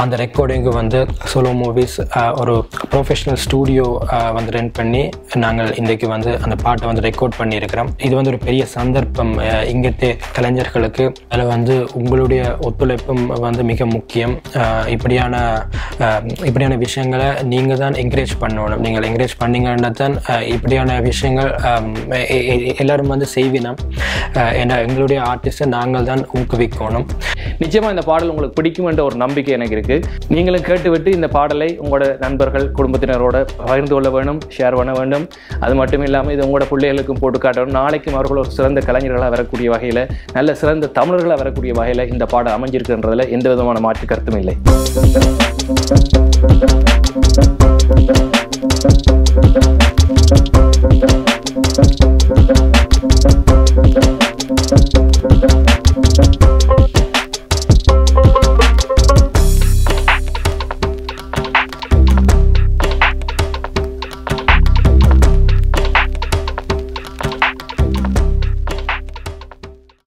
அந்த ரெக்கார்டிங்கு வந்து சோலோ மூவிஸ் ஒரு ப்ரொஃபஷனல் ஸ்டூடியோ வந்து ரெண்ட் பண்ணி நாங்கள் இன்றைக்கு வந்து அந்த பாட்டை வந்து ரெக்கார்ட் பண்ணியிருக்கிறோம் இது வந்து ஒரு பெரிய சந்தர்ப்பம் அஹ், இங்கத்தே கலைஞர்களுக்கு அதில் வந்து உங்களுடைய ஒத்துழைப்பும் வந்து மிக முக்கியம் அஹ், இப்படியான அஹ், இப்படியான விஷயங்களை நீங்கள் தான் என்கரேஜ் பண்ணணும் நீங்கள் என்கரேஜ் பண்ணீங்கன்னா தான் அஹ், இப்படியான விஷயங்கள் அம், எ- எ- எல்லாரும் வந்து செய்வினம் அஹ், ஏன்னா எங்களுடைய ஆர்டிஸ்ட்டை நாங்கள் தான் ஊக்குவிக்கணும் நிச்சயமா இந்த பாடல் உங்களுக்கு பிடிக்கும் என்ற ஒரு நம்பிக்கை எனக்கு இருக்கு நீங்களும் கேட்டுவிட்டு இந்த பாடலை உங்களோட நண்பர்கள் குடும்பத்தினரோட பகிர்ந்து கொள்ள வேண்டும் ஷேர் பண்ண வேண்டும் அது மட்டும் இல்லாமல் இது உங்களோட பிள்ளைகளுக்கும் போட்டு காட்டணும் நாளைக்கும் அவர்கள் ஒரு சிறந்த கலைஞர்களாக வரக்கூடிய வகையில் நல்ல சிறந்த தமிழர்களாக வரக்கூடிய வகையில் இந்த பாடம் அமைஞ்சிருக்குன்றதுல எந்த விதமான மாற்று கருத்தும் இல்லை